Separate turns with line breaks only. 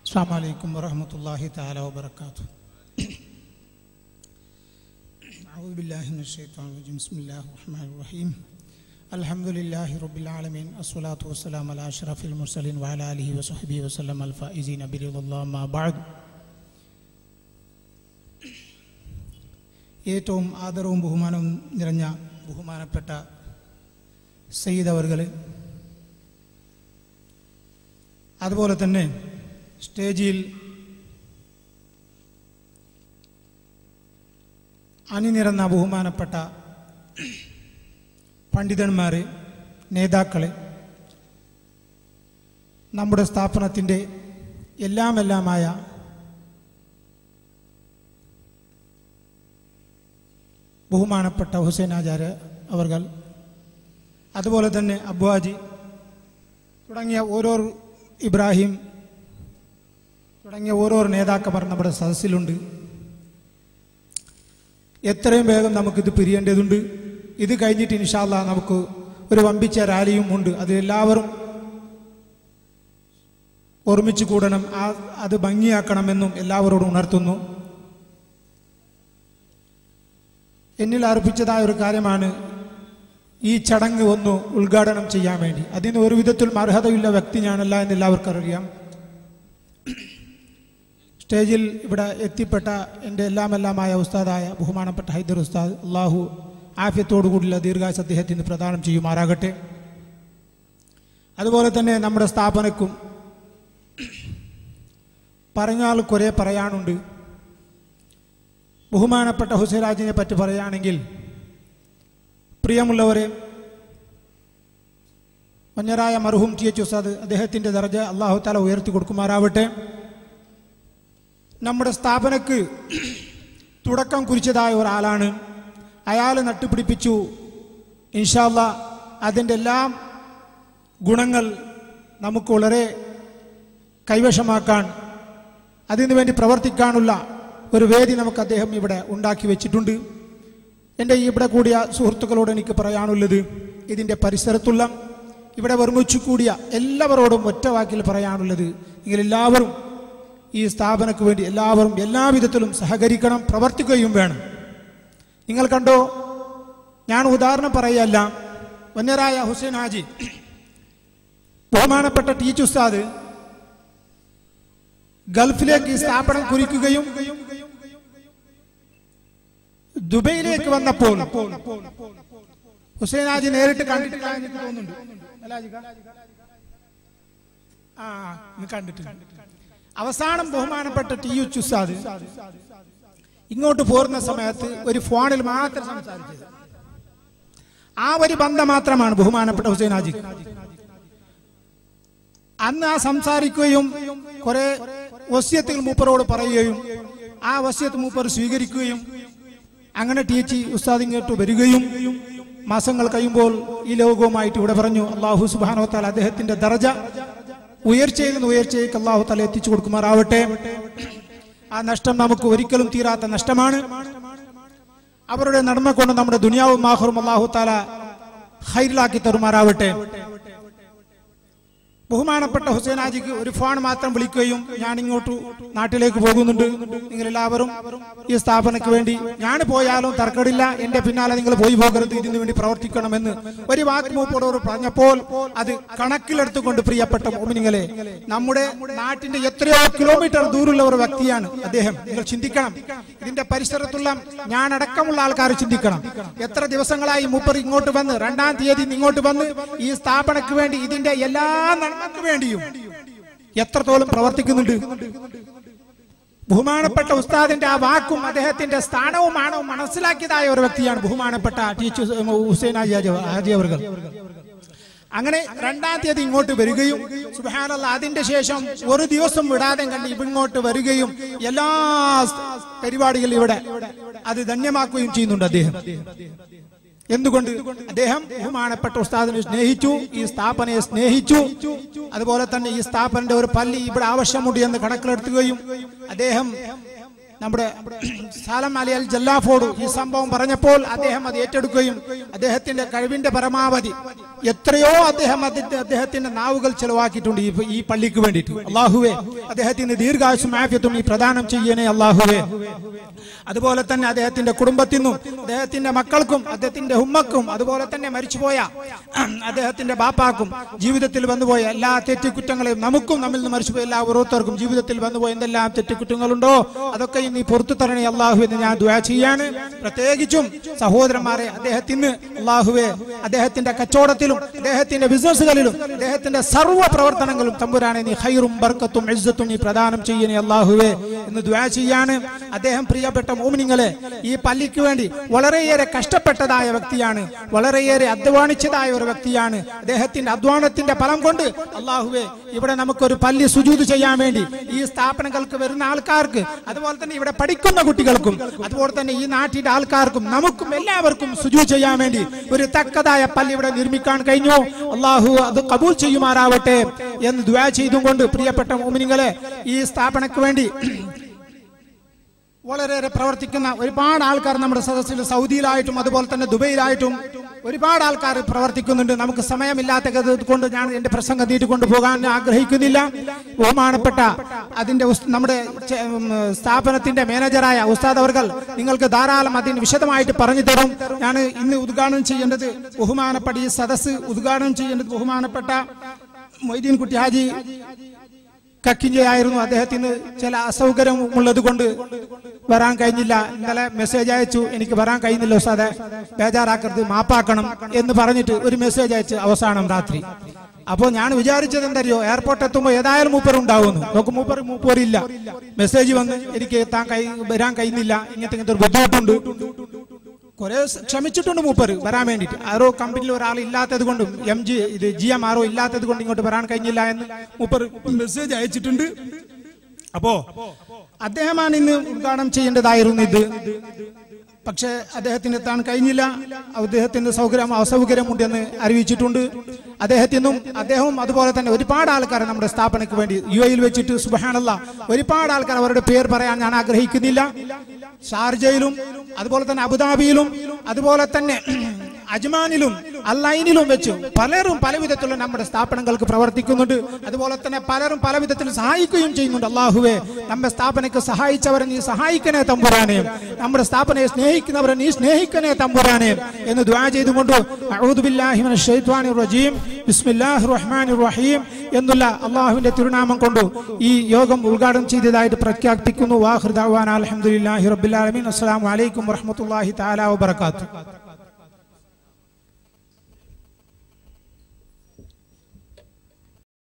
السلام عليكم ورحمة الله تعالى وبركاته أعوذ بالله من الشيطان الرجيم بسم الله الرحمن الرحيم الحمد لله رب العالمين الصلاة والسلام على أشرف المرسلين وعلى آله وصحبه وسلم الفائزين برضا الله ما بعد ഏറ്റവും ആദരവും ബഹുമാനവും നിറഞ്ഞ ബഹുമാനപ്പെട്ട സയ്യിദ് അവർകൾ അതുപോലെ തന്നെ സ്റ്റേജിൽ അണിനിരന്ന ബഹുമാനപ്പെട്ട പണ്ഡിതന്മാരെ നേതാക്കളെ നമ്മുടെ സ്ഥാപനത്തിൻ്റെ എല്ലാം എല്ലാമായ ബഹുമാനപ്പെട്ട ഹുസൈൻ ആചാര്യ അവർകൾ അതുപോലെ തന്നെ അബ്വാജി തുടങ്ങിയ ഓരോ ഇബ്രാഹിം തുടങ്ങിയ ഓരോ നേതാക്കന്മാർ നമ്മുടെ സദസ്സിലുണ്ട് എത്രയും വേഗം നമുക്കിത് പിരിയേണ്ടതുണ്ട് ഇത് കഴിഞ്ഞിട്ട് ഇൻഷാല്ല നമുക്ക് ഒരു വമ്പിച്ച റാലിയും ഉണ്ട് അത് എല്ലാവരും ഓർമ്മിച്ചു കൂടണം ആ അത് ഭംഗിയാക്കണമെന്നും എല്ലാവരോടും ഉണർത്തുന്നു എന്നിൽ അർപ്പിച്ചതായ ഒരു കാര്യമാണ് ഈ ചടങ്ങ് ഒന്ന് ഉദ്ഘാടനം ചെയ്യാൻ വേണ്ടി അതിന് ഒരു വിധത്തിലും അർഹതയുള്ള വ്യക്തി ഞാനല്ല എന്ന് എല്ലാവർക്കും അറിയാം സ്റ്റേജിൽ ഇവിടെ എത്തിപ്പെട്ട എൻ്റെ എല്ലാം എല്ലാമായ ഉസ്താദായ ബഹുമാനപ്പെട്ട ഹൈദർ ഉസ്താദ് അള്ളാഹു ആഫ്യത്തോടുകൂടിയുള്ള ദീർഘായുസ് അദ്ദേഹത്തിന് പ്രദാനം ചെയ്യുമാറാകട്ടെ അതുപോലെ തന്നെ നമ്മുടെ സ്ഥാപനക്കും പറഞ്ഞാൽ കുറേ പറയാനുണ്ട് ബഹുമാനപ്പെട്ട ഹുസൈരാജിനെ പറ്റി പറയുകയാണെങ്കിൽ പ്രിയമുള്ളവരെ മഞ്ഞരായ മർഹൂം ടി എച്ച് ഉസ്താദ് അദ്ദേഹത്തിൻ്റെ ദർജ അള്ളാഹു താല ഉയർത്തി കൊടുക്കുമാറാവട്ടെ നമ്മുടെ സ്ഥാപനക്ക് തുടക്കം കുറിച്ചതായ ഒരാളാണ് അയാൾ നട്ടുപിടിപ്പിച്ചു ഇൻഷാല്ല അതിൻ്റെ എല്ലാം ഗുണങ്ങൾ നമുക്ക് വളരെ കൈവശമാക്കാൻ അതിനു വേണ്ടി പ്രവർത്തിക്കാനുള്ള ഒരു വേദി നമുക്ക് അദ്ദേഹം ഇവിടെ ഉണ്ടാക്കി വെച്ചിട്ടുണ്ട് എൻ്റെ ഇവിടെ കൂടിയ സുഹൃത്തുക്കളോട് എനിക്ക് പറയാനുള്ളത് ഇതിൻ്റെ പരിസരത്തുള്ള ഇവിടെ ഒരുമിച്ച് കൂടിയ എല്ലാവരോടും ഒറ്റ വാക്കിൽ പറയാനുള്ളത് നിങ്ങൾ എല്ലാവരും ഈ സ്ഥാപനക്ക് വേണ്ടി എല്ലാവരും എല്ലാവിധത്തിലും സഹകരിക്കണം പ്രവർത്തിക്കുകയും വേണം നിങ്ങൾ കണ്ടോ ഞാൻ ഉദാഹരണം പറയല്ല വന്യരായ ഹുസൈൻ ഹാജി ബഹുമാനപ്പെട്ട ടീച്ച് ഉസ്താദ് ഗൾഫിലേക്ക് ഈ സ്ഥാപനം കുറിക്കുകയും ദുബൈയിലേക്ക് വന്നപ്പോൾ ഹുസൈൻ ഹാജി നേരിട്ട് കണ്ടിട്ടില്ല എന്ന് എനിക്ക് തോന്നുന്നുണ്ട് അല്ല ഹാജിക്ക? ആ ഇന്ന് കണ്ടിട്ടില്ല അവസാനം ബഹുമാനപ്പെട്ട ടി യു ചുസാദ് ഇങ്ങോട്ട് പോരുന്ന സമയത്ത് ഒരു ഫോണിൽ മാത്രം സംസാരിച്ചത് ആ ഒരു ബന്ധം മാത്രമാണ് ബഹുമാനപ്പെട്ട ഹുസൈൻ ഹാജി അന്ന് ആ സംസാരിക്കുകയും കുറെ വസ്യത്തുകൾ മൂപ്പരോട് പറയുകയും ആ വസ്യത്ത് മൂപ്പർ സ്വീകരിക്കുകയും അങ്ങനെ ടീച്ചി ഉസ്താദ് ഇങ്ങോട്ട് വരികയും മാസങ്ങൾ കഴിയുമ്പോൾ ഈ ലോകവുമായിട്ട് ഇവിടെ പറഞ്ഞു അള്ളാഹു സുബാനോത്താൽ അദ്ദേഹത്തിന്റെ ദർജ ഉയർച്ചയിൽ നിന്ന് ഉയർച്ചയ്ക്ക് അള്ളാഹു തല എത്തിച്ചു കൊടുക്കുമാറാവട്ടെ ആ നഷ്ടം നമുക്ക് ഒരിക്കലും തീരാത്ത നഷ്ടമാണ് അവരുടെ നന്മ കൊണ്ട് നമ്മുടെ ദുനിയാവും മാഹറും അള്ളാഹു താല ഹൈറിലാക്കി തരുമാറാവട്ടെ ബഹുമാനപ്പെട്ട ഹുസൈനാജിക്ക് ഒരു ഫോൺ മാത്രം വിളിക്കുകയും ഞാൻ ഇങ്ങോട്ട് നാട്ടിലേക്ക് പോകുന്നുണ്ട് നിങ്ങൾ എല്ലാവരും ഈ സ്ഥാപനക്ക് വേണ്ടി ഞാൻ പോയാലും തർക്കടില്ല എന്റെ പിന്നാലെ നിങ്ങൾ പോയി പോകരുത് ഇതിനു വേണ്ടി പ്രവർത്തിക്കണമെന്ന് ഒരു വാക്ക് മൂപ്പോടോട് പറഞ്ഞപ്പോൾ അത് കണക്കിലെടുത്തുകൊണ്ട് പ്രിയപ്പെട്ട മോമിനിങ്ങളെ നമ്മുടെ നാട്ടിന്റെ എത്രയോ കിലോമീറ്റർ ദൂരമുള്ള ഒരു വ്യക്തിയാണ് അദ്ദേഹം നിങ്ങൾ ചിന്തിക്കണം ഇതിന്റെ പരിസരത്തുള്ള ഞാൻ അടക്കമുള്ള ആൾക്കാർ ചിന്തിക്കണം എത്ര ദിവസങ്ങളായി മൂപ്പർ ഇങ്ങോട്ട് വന്ന് രണ്ടാം തീയതി ഇങ്ങോട്ട് വന്ന് ഈ സ്ഥാപനക്ക് വേണ്ടി ഇതിന്റെ എല്ലാ നന്മക്ക് വേണ്ടിയും എത്രത്തോളം പ്രവർത്തിക്കുന്നുണ്ട് ബഹുമാനപ്പെട്ട ഉസ്താദിന്റെ ആ വാക്കും അദ്ദേഹത്തിന്റെ സ്ഥാനവുമാണോ മനസ്സിലാക്കിയതായ ഒരു വ്യക്തിയാണ് ബഹുമാനപ്പെട്ട ടീച്ചർ ഹുസൈൻ ഹാജി ഹാജി അവർ അങ്ങനെ രണ്ടാം തീയതി ഇങ്ങോട്ട് വരികയും സുബാനല്ല അതിന്റെ ശേഷം ഒരു ദിവസം വിടാതെ കണ്ട് ഇങ്ങോട്ട് വരികയും എല്ലാ പരിപാടികളും ഇവിടെ അത് ധന്യമാക്കുകയും ചെയ്യുന്നുണ്ട് അദ്ദേഹം എന്തുകൊണ്ട് അദ്ദേഹം ബഹുമാനപ്പെട്ട ഉസ്താദിനെ സ്നേഹിച്ചു ഈ സ്ഥാപനയെ സ്നേഹിച്ചു അതുപോലെ തന്നെ ഈ സ്ഥാപനന്റെ ഒരു പള്ളി ഇവിടെ ആവശ്യമുണ്ട് എന്ന് കണക്കിലെടുത്തുകയും അദ്ദേഹം നമ്മുടെ സാലം അലി അൽ ജല്ലാഫോട് ഈ സംഭവം പറഞ്ഞപ്പോൾ അദ്ദേഹം അത് ഏറ്റെടുക്കുകയും അദ്ദേഹത്തിന്റെ കഴിവിന്റെ പരമാവധി എത്രയോ അദ്ദേഹം അതിന്റെ അദ്ദേഹത്തിന്റെ നാവുകൾ ചെലവാക്കിയിട്ടുണ്ട് ഈ ഈ പള്ളിക്ക് വേണ്ടിയിട്ട് അള്ളാഹുവേ അദ്ദേഹത്തിന് ദീർഘായുസും ആഫ്യത്തും ഈ പ്രദാനം ചെയ്യണേ അള്ളാഹുവേ അതുപോലെ തന്നെ അദ്ദേഹത്തിന്റെ കുടുംബത്തിനും അദ്ദേഹത്തിന്റെ മക്കൾക്കും അദ്ദേഹത്തിന്റെ ഉമ്മക്കും അതുപോലെ തന്നെ മരിച്ചുപോയ അദ്ദേഹത്തിന്റെ ബാപ്പാക്കും ജീവിതത്തിൽ വന്നുപോയ എല്ലാ തെറ്റുകുറ്റങ്ങളെയും നമുക്കും നമ്മിൽ നിന്ന് മരിച്ചുപോയ എല്ലാ ഓരോരുത്തർക്കും ജീവിതത്തിൽ വന്നുപോയ എന്തെല്ലാം തെറ്റുകുറ്റങ്ങളുണ്ടോ അതൊക്കെ നീ പുറത്തു തരണേ അള്ളാഹു എന്ന് ഞാൻ ദ്വാ ചെയ്യാണ് പ്രത്യേകിച്ചും സഹോദരന്മാരെ അദ്ദേഹത്തിന് അള്ളാഹുവെ അദ്ദേഹത്തിന്റെ കച്ചവടത്തിലും അദ്ദേഹത്തിന്റെ ബിസിനസ്സുകളിലും അദ്ദേഹത്തിന്റെ സർവ്വ പ്രവർത്തനങ്ങളും തമ്പുരാനെ നീ ഹൈറും ബർക്കത്തും ഇസ്സത്തും നീ പ്രദാനം ചെയ്യണേ അള്ളാഹുവെ എന്ന് ദ്വാ ചെയ്യാണ് അദ്ദേഹം പ്രിയപ്പെട്ട മോമിനിങ്ങളെ ഈ പള്ളിക്ക് വേണ്ടി വളരെയേറെ കഷ്ടപ്പെട്ടതായ വ്യക്തിയാണ് വളരെയേറെ അധ്വാനിച്ചതായ ഒരു വ്യക്തിയാണ് അദ്ദേഹത്തിന്റെ അധ്വാനത്തിന്റെ ഫലം കൊണ്ട് അള്ളാഹുവെ ഇവിടെ നമുക്കൊരു പള്ളി സുജൂത് ചെയ്യാൻ വേണ്ടി ഈ സ്ഥാപനങ്ങൾക്ക് വരുന്ന ആൾക്കാർക്ക് അതുപോലെ തന്നെ ഇവിടെ പഠിക്കുന്ന കുട്ടികൾക്കും അതുപോലെ തന്നെ ഈ നാട്ടിലെ ആൾക്കാർക്കും നമുക്കും എല്ലാവർക്കും സുജൂ ചെയ്യാൻ വേണ്ടി ഒരു തക്കതായ പള്ളി ഇവിടെ നിർമ്മിക്കാൻ കഴിഞ്ഞു അള്ളാഹു അത് കബൂൽ ചെയ്യുമാറാവട്ടെ എന്ന് ദ്വാ ചെയ്തും കൊണ്ട് പ്രിയപ്പെട്ട മോമിനിങ്ങളെ ഈ സ്ഥാപനക്ക് വേണ്ടി വളരെയേറെ പ്രവർത്തിക്കുന്ന ഒരുപാട് ആൾക്കാർ നമ്മുടെ സദസ്സിൽ സൗദിയിലായിട്ടും അതുപോലെ തന്നെ ദുബൈയിലായിട്ടും ഒരുപാട് ആൾക്കാർ പ്രവർത്തിക്കുന്നുണ്ട് നമുക്ക് സമയമില്ലാത്ത കൊണ്ട് ഞാൻ എന്റെ പ്രസംഗം നീട്ടിക്കൊണ്ട് പോകാൻ ആഗ്രഹിക്കുന്നില്ല ബഹുമാനപ്പെട്ട അതിന്റെ ഉസ്- നമ്മുടെ ചെ- ഉം, സ്ഥാപനത്തിന്റെ മാനേജറായ ഉസ്താദ് അവർകൾ നിങ്ങൾക്ക് ധാരാളം അതിന് വിശദമായിട്ട് പറഞ്ഞു തരും ഞാൻ ഇന്ന് ഉദ്ഘാടനം ചെയ്യേണ്ടത് ബഹുമാനപ്പെട്ട ഈ സദസ്സ് ഉദ്ഘാടനം ചെയ്യേണ്ടത് ബഹുമാനപ്പെട്ട മൊയ്തീൻ കുട്ടി ഹാജി കക്കിഞ്ചയായിരുന്നു അദ്ദേഹത്തിന് ചില അസൗകര്യം ഉള്ളത് കൊണ്ട് വരാൻ കഴിഞ്ഞില്ല ഇന്നലെ മെസ്സേജ് അയച്ചു എനിക്ക് വരാൻ കഴിയുന്നില്ല ഉസ്താദെ ബേജാറാക്കരുത് മാപ്പാക്കണം എന്ന് പറഞ്ഞിട്ട് ഒരു മെസ്സേജ് അയച്ചു അവസാനം രാത്രി അപ്പോൾ ഞാൻ വിചാരിച്ചത് എന്തറിയോ എയർപോർട്ട് എത്തുമ്പോൾ ഏതായാലും മൂപ്പർ ഉണ്ടാവുന്നു നോക്ക് മൂപ്പർ മൂപ്പറില്ല മെസ്സേജ് വന്ന് എനിക്ക് എത്താൻ കഴി വരാൻ കഴിയുന്നില്ല ഇങ്ങനത്തെ ഇങ്ങനത്തെ ഒരു ബുദ്ധിമുട്ടുണ്ട് കുറെ സ് ക്ഷമിച്ചിട്ടുണ്ട് മൂപ്പർ വരാൻ വേണ്ടിയിട്ട് ആരോ കമ്പനിയിൽ ഒരാൾ ഇല്ലാത്തത് കൊണ്ടും എം ജി ഇത് ജി എം ആരോ ഇല്ലാത്തത് കൊണ്ട് ഇങ്ങോട്ട് വരാൻ കഴിഞ്ഞില്ല എന്ന് മൂപ്പർ മെസ്സേജ് അയച്ചിട്ടുണ്ട് അപ്പോ അദ്ദേഹമാണ് ഇന്ന് ഉദ്ഘാടനം ചെയ്യേണ്ടതായിരുന്നു ഇത് പക്ഷേ അദ്ദേഹത്തിന് എത്താൻ കഴിഞ്ഞില്ല അദ്ദേഹത്തിന്റെ സൗകര്യം അസൗകര്യമുണ്ടെന്ന് അറിയിച്ചിട്ടുണ്ട് അദ്ദേഹത്തിനും അദ്ദേഹവും അതുപോലെ തന്നെ ഒരുപാട് ആൾക്കാർ നമ്മുടെ സ്ഥാപനയ്ക്ക് വേണ്ടി യു എയിൽ വെച്ചിട്ട് സുബഹാനല്ല ഒരുപാട് ആൾക്കാർ അവരുടെ പേര് പറയാൻ ഞാൻ ആഗ്രഹിക്കുന്നില്ല ഷാർജയിലും അതുപോലെ തന്നെ അബുദാബിയിലും അതുപോലെ തന്നെ അജ്മാനിലും അല്ലൈനിലും വെച്ച് പലരും പല വിധത്തിലുള്ള നമ്മുടെ സ്ഥാപനങ്ങൾക്ക് പ്രവർത്തിക്കുന്നുണ്ട് അതുപോലെ തന്നെ പലരും പല വിധത്തിൽ സഹായിക്കുകയും ചെയ്യുന്നുണ്ട് അള്ളാഹുവെ നമ്മുടെ സ്ഥാപനക്ക് സഹായിച്ചവരെ നീ സഹായിക്കണേ തമ്പുരാനെ നമ്മുടെ സ്ഥാപനയെ സ്നേഹിക്കുന്നവരെ നീ സ്നേഹിക്കണേ തമ്പുരാനെ എന്ന് ദ്വാ ചെയ്തുകൊണ്ട് അഊദു ബില്ലാഹി മിനശ് ശൈത്വാനിർ റജീം ബിസ്മില്ലാഹിർ റഹ്മാനിർ റഹീം എന്നുള്ള അള്ളാഹുവിന്റെ തിരുനാമം കൊണ്ട് ഈ യോഗം ഉദ്ഘാടനം ചെയ്തതായിട്ട് പ്രഖ്യാപിക്കുന്നു വാഹൃദാൻ അലഹമുല്ലാഹി റബ്ബിൽ ആലമീൻ അസ്സലാമു അലൈക്കും വറഹ്മത്തുള്ളാഹി തആല വബറകാതുഹു